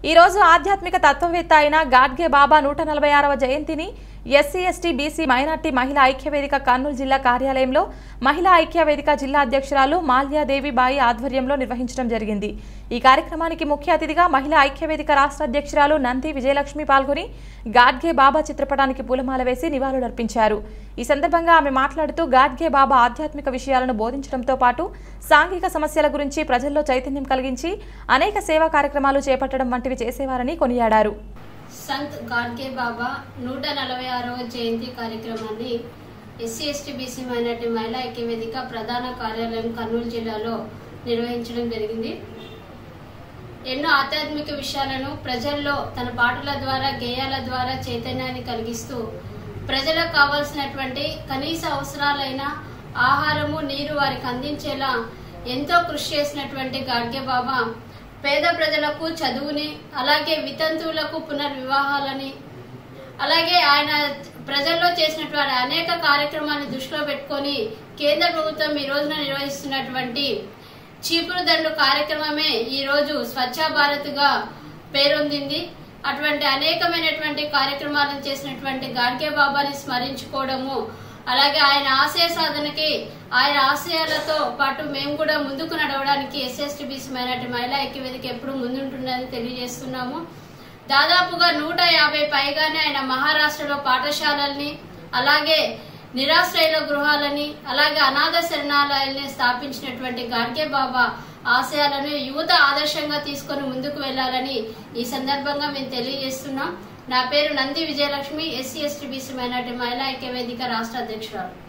ఈ రోజు ఆధ్యాత్మిక తత్వవేత్త అయిన గాడ్గే బాబా నూట నలభై ఆరవ జయంతిని ఎస్సీ ఎస్టీ బీసీ మైనార్టీ మహిళా ఐక్యవేదిక కర్నూలు జిల్లా కార్యాలయంలో మహిళా ఐక్యవేదిక జిల్లా అధ్యక్షురాలు మాల్యాదేవి బాయి ఆధ్వర్యంలో నిర్వహించడం జరిగింది ఈ కార్యక్రమానికి ముఖ్య అతిథిగా మహిళా ఐక్యవేదిక రాష్ట్ర అధ్యక్షురాలు నంది విజయలక్ష్మి పాల్గొని గాడ్గే బాబా చిత్రపటానికి పూలమాల వేసి నివాళులర్పించారు ఈ సందర్భంగా ఆమె మాట్లాడుతూ గాడ్గే బాబా ఆధ్యాత్మిక విషయాలను బోధించడంతో పాటు సాంఘిక సమస్యల గురించి ప్రజల్లో చైతన్యం కలిగించి అనేక సేవా కార్యక్రమాలు చేపట్టడం వంటివి చేసేవారని కొనియాడారు సంత్ గాడ్గే బాబా నూట నలభై ఆరవ జయంతి కార్యక్రమాన్ని ఎస్సీ ఎస్టీ బీసీ మైనార్టీ మహిళా ఐక్యవేదిక ప్రధాన కార్యాలయం కర్నూలు జిల్లాలో నిర్వహించడం జరిగింది ఎన్నో ఆధ్యాత్మిక విషయాలను ప్రజల్లో తన పాటల ద్వారా గేయాల ద్వారా చైతన్యాన్ని కలిగిస్తూ ప్రజలకు కావాల్సినటువంటి కనీస అవసరాలైన ఆహారము నీరు వారికి అందించేలా ఎంతో కృషి చేసినటువంటి గాడ్గే బాబా పేద ప్రజలకు చదువుని అలాగే వితంతువులకు పునర్వివాహాలని అలాగే ఆయన ప్రజల్లో చేసినటువంటి అనేక కార్యక్రమాలను దృష్టిలో పెట్టుకొని కేంద్ర ప్రభుత్వం ఈ రోజున నిర్వహిస్తున్నటువంటి చీపురు దండు కార్యక్రమమే ఈ రోజు స్వచ్ఛ భారత్ గా పేరొందింది అటువంటి అనేకమైనటువంటి కార్యక్రమాలను చేసినటువంటి గాడ్గే బాబాని స్మరించుకోవడము అలాగే ఆయన ఆశయ సాధనకి ఆయన ఆశయాలతో పాటు మేము కూడా ముందుకు నడవడానికి ఎస్ఎస్టీబీసీ మైనార్టీ మహిళా ఐక్యవేదిక ఎప్పుడు ముందుంటుందని తెలియజేస్తున్నాము దాదాపుగా నూట యాభై పైగానే ఆయన మహారాష్ట్రలో పాఠశాలల్ని అలాగే నిరాశ్రయుల గృహాలని అలాగే అనాథ శరణాలయాల్ని స్థాపించినటువంటి గాడ్గే బాబా ఆశయాలను యువత ఆదర్శంగా తీసుకొని ముందుకు వెళ్లాలని ఈ సందర్భంగా మేము తెలియజేస్తున్నాం నా పేరు Nandi Vijayalakshmi SC ST BC minority మహిళా ఐక్యవేదిక రాష్ట్ర అధ్యక్షురాలు